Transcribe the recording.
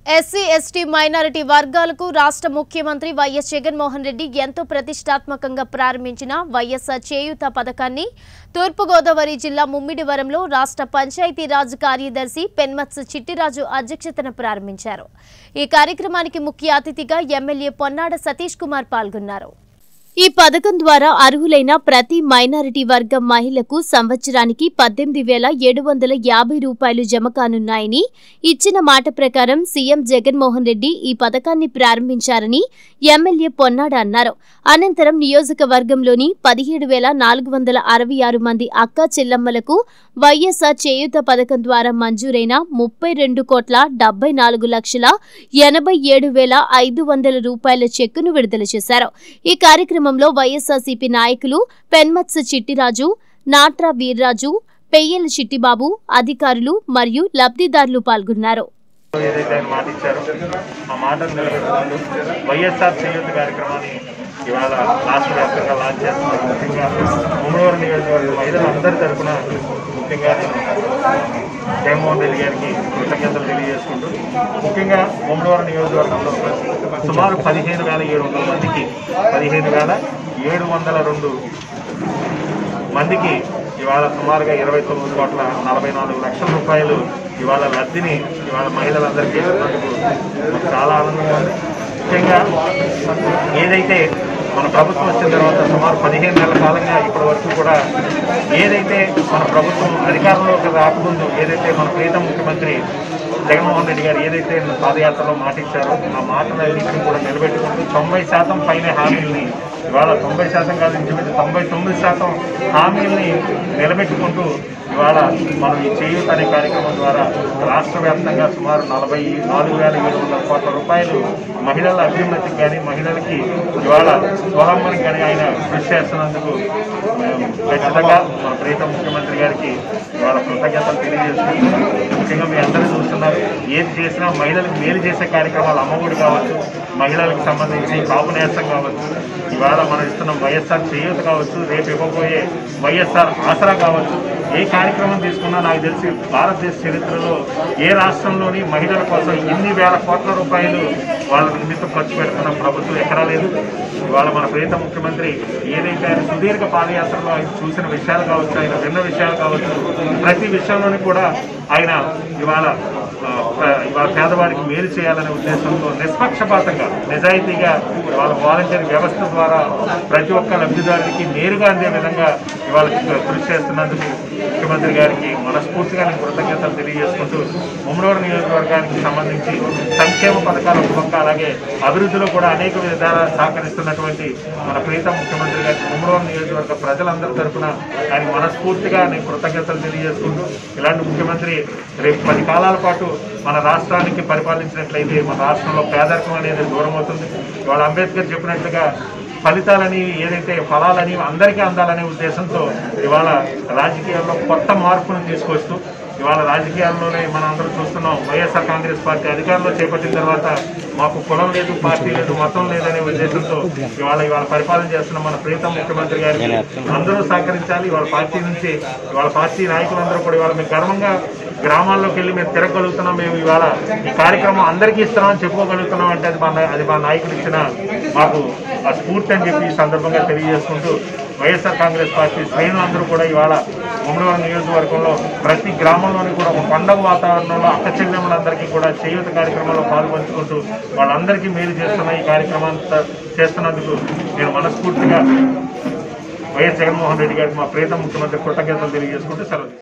SC ST minority వర్గాలకు రాష్ట్ర ముఖ్యమంత్రి వైఎస్ జగన్మోహన్ రెడ్డి ఎంతో ప్రతిష్టాత్మకంగా ప్రారంభించిన వైఎస్ఆర్ చేయూత పథకాన్ని తూర్పుగోదావరి జిల్లా ముమ్మిడివరంలో రాష్ట్ర పంచాయతీరాజ్ కార్యదర్శి పెన్మత్స్ చిట్టిరాజు అధ్యక్షతన ప్రారంభించారు ఈ కార్యక్రమానికి ముఖ్య అతిథిగా ఎమ్మెల్యే పొన్నాడ సతీష్ కుమార్ పాల్గొన్నారు ఈ పథకం ద్వారా అర్హులైన ప్రతి మైనారిటీ వర్గం మహిళకు సంవత్సరానికి పద్దెనిమిది వేల ఏడు వందల యాభై రూపాయలు జమ కానున్నాయని ఇచ్చిన మాట ప్రకారం సీఎం జగన్మోహన్ రెడ్డి ఈ పథకాన్ని ప్రారంభించారని ఎమ్మెల్యే పొన్నాడ అన్నారు అనంతరం నియోజకవర్గంలోని పదిహేడు వేల నాలుగు వందల అరవై ఆరు మంది అక్క చెల్లమ్మలకు వైఎస్ఆర్ చేయూత పథకం ద్వారా మంజూరైన ముప్పై రెండు కోట్ల డెబ్బై నాలుగు లక్షల ఎనభై ఏడు వేల ఐదు వందల రూపాయల చెక్కును విడుదల చేశారు ఈ కార్యక్రమంలో వైఎస్ఆర్సీపీ నాయకులు పెన్మత్స చిట్టిరాజు నాట్రా వీర్రాజు పెయ్యల చిట్టిబాబు అధికారులు మరియు లబ్ధిదారులు పాల్గొన్నారు ఏదైతే ఆయన మాట ఇచ్చారో ఆ మాటను నిలబెట్టుకుంటూ వైఎస్ఆర్ చేయూత కార్యక్రమాన్ని ఇవాళ రాష్ట్ర వ్యాప్తంగా లాంచ్ చేస్తున్నారు ముఖ్యంగా ముమ్మడివారి నియోజకవర్గ మహిళలు అందరి తరఫున ముఖ్యంగా నేను జగన్మోహన్ రెడ్డి గారికి కృతజ్ఞతలు తెలియజేసుకుంటూ ముఖ్యంగా ముమ్మడివారి నియోజకవర్గంలో సుమారు పదిహేను వేల ఏడు వందల మందికి పదిహేను వేల ఏడు వందల రెండు మందికి ఇవాళ సుమారుగా ఇరవై తొమ్మిది కోట్ల నలభై నాలుగు లక్షల రూపాయలు ఇవాళ లబ్ధిని ఇవాళ మహిళలందరికీ ఇస్తున్నందుకు మాకు చాలా ఆనందంగా ఉంది ముఖ్యంగా ఏదైతే మన ప్రభుత్వం వచ్చిన తర్వాత సుమారు పదిహేను నెలల కాలంగా ఇప్పటి వరకు కూడా ఏదైతే మన ప్రభుత్వం అధికారంలోకి రాకముందు ఏదైతే మన ప్రీతం ముఖ్యమంత్రి జగన్మోహన్ రెడ్డి గారు ఏదైతే పాదయాత్రలో మాట ఇచ్చారో ఆ మాటలన్నింటినీ కూడా నిలబెట్టుకుంటూ తొంభై శాతం పైన హామీల్ని ఇవాళ తొంభై శాతం కాదు ఇంచుమించు తొంభై తొమ్మిది శాతం హామీల్ని నిలబెట్టుకుంటూ ఇవాళ మనం ఈ చేయూత అనే కార్యక్రమం ద్వారా రాష్ట్ర వ్యాప్తంగా సుమారు నలభై నాలుగు వేల ఏడు వందల కోట్ల రూపాయలు మహిళల అభ్యున్నతికి కానీ మహిళలకి ఇవాళ స్వలంబనకి కానీ ఆయన కృషి చేస్తున్నందుకు మేము ఖచ్చితంగా మన ప్రీతం ముఖ్యమంత్రి గారికి ఇవాళ కృతజ్ఞతలు తెలియజేసుకుంటూ ముఖ్యంగా మీ అందరూ చూస్తున్నారు ఏది చేసినా మహిళలకు మేలు చేసే కార్యక్రమాలు అమ్మఒడి కావచ్చు మహిళలకు సంబంధించి కాపు నేస్తం కావచ్చు ఇవాళ మనం ఇస్తున్న వైఎస్ఆర్ చేయూత కావచ్చు రేపు ఇవ్వబోయే వైఎస్ఆర్ ఆసరా కావచ్చు ఏ కార్యక్రమం తీసుకున్నా నాకు తెలిసి భారతదేశ చరిత్రలో ఏ రాష్ట్రంలోని మహిళల కోసం ఇన్ని వేల కోట్ల రూపాయలు వాళ్ళ నిమిత్తం ఖర్చు పెడుతున్న ప్రభుత్వం ఎక్కడా లేదు ఇవాళ మన ప్రీత ముఖ్యమంత్రి ఏదైతే ఆయన సుదీర్ఘ పాదయాత్రలో ఆయన చూసిన విషయాలు కావచ్చు ఆయన విన్న విషయాలు కావచ్చు ప్రతి విషయంలోని కూడా ఆయన ఇవాళ ఆ, ప్ర- ఇవాళ పేదవాడికి మేలు చేయాలనే ఉద్దేశంతో నిష్పక్షపాతంగా నిజాయితీగా వాళ్ళ వాలంటీర్ వ్యవస్థ ద్వారా ప్రతి ఒక్క లబ్ధిదారుడికి నేరుగా అందే విధంగా ఇవాళ కృషి చేస్తున్నందుకు ముఖ్యమంత్రి గారికి మనస్ఫూర్తిగా నేను కృతజ్ఞతలు తెలియజేసుకుంటూ ముమ్మడూరు నియోజకవర్గానికి సంబంధించి సంక్షేమ పథకాలు ఒక పక్క అలాగే అభివృద్ధిలో కూడా అనేక విధాలా సహకరిస్తున్నటువంటి మన ప్రీతం ముఖ్యమంత్రి గారికి ముమ్మడూరు నియోజకవర్గ ప్రజలందరి తరఫున ఆయన మనస్ఫూర్తిగా నేను కృతజ్ఞతలు తెలియజేసుకుంటూ ఇలాంటి ముఖ్యమంత్రి రేపు పది కాలాల పాటు మన రాష్ట్రానికి పరిపాలించినట్లయితే మన రాష్ట్రంలో పేదరికం అనేది దూరం అవుతుంది ఇవాళ అంబేద్కర్ చెప్పినట్లుగా ఫలితాలని ఏదైతే ఫలాలని అందరికీ అందాలనే ఉద్దేశంతో ఇవాళ రాజకీయాల్లో కొత్త మార్పును తీసుకొస్తూ ఇవాళ రాజకీయాల్లోనే మనం అందరూ చూస్తున్నాం వైఎస్ఆర్ కాంగ్రెస్ పార్టీ అధికారంలో చేపట్టిన తర్వాత మాకు కులం లేదు పార్టీ లేదు మతం లేదనే ఉద్దేశంతో ఇవాళ ఇవాళ పరిపాలన చేస్తున్న మన ప్రీతం ముఖ్యమంత్రి గారికి అందరూ సహకరించాలి ఇవాళ పార్టీ నుంచి ఇవాళ పార్టీ నాయకులందరూ కూడా ఇవాళ మేము గర్వంగా గ్రామాల్లోకి వెళ్ళి మేము తిరగలుగుతున్నాం మేము ఇవాళ ఈ కార్యక్రమం అందరికీ ఇస్తున్నామని చెప్పుకోగలుగుతున్నాం అంటే అది మా అది మా నాయకులు ఇచ్చిన మాకు ఆ స్ఫూర్తి అని చెప్పి ఈ సందర్భంగా తెలియజేసుకుంటూ వైఎస్ఆర్ కాంగ్రెస్ పార్టీ శ్రేణులందరూ కూడా ఇవాళ ముమ్మడివరం నియోజకవర్గంలో ప్రతి గ్రామంలోని కూడా ఒక పండగ వాతావరణంలో అక్క చెల్లెమ్మలందరికీ కూడా చేయూత కార్యక్రమంలో పాల్పంచుకుంటూ వాళ్ళందరికీ మేలు చేస్తున్న ఈ కార్యక్రమాన్ని చేస్తున్నందుకు నేను మనస్ఫూర్తిగా వైఎస్ జగన్మోహన్ రెడ్డి గారికి మా ప్రీతం ముఖ్యమంత్రి కృతజ్ఞతలు తెలియజేసుకుంటూ సెలవు తీసుకుంటున్నాను.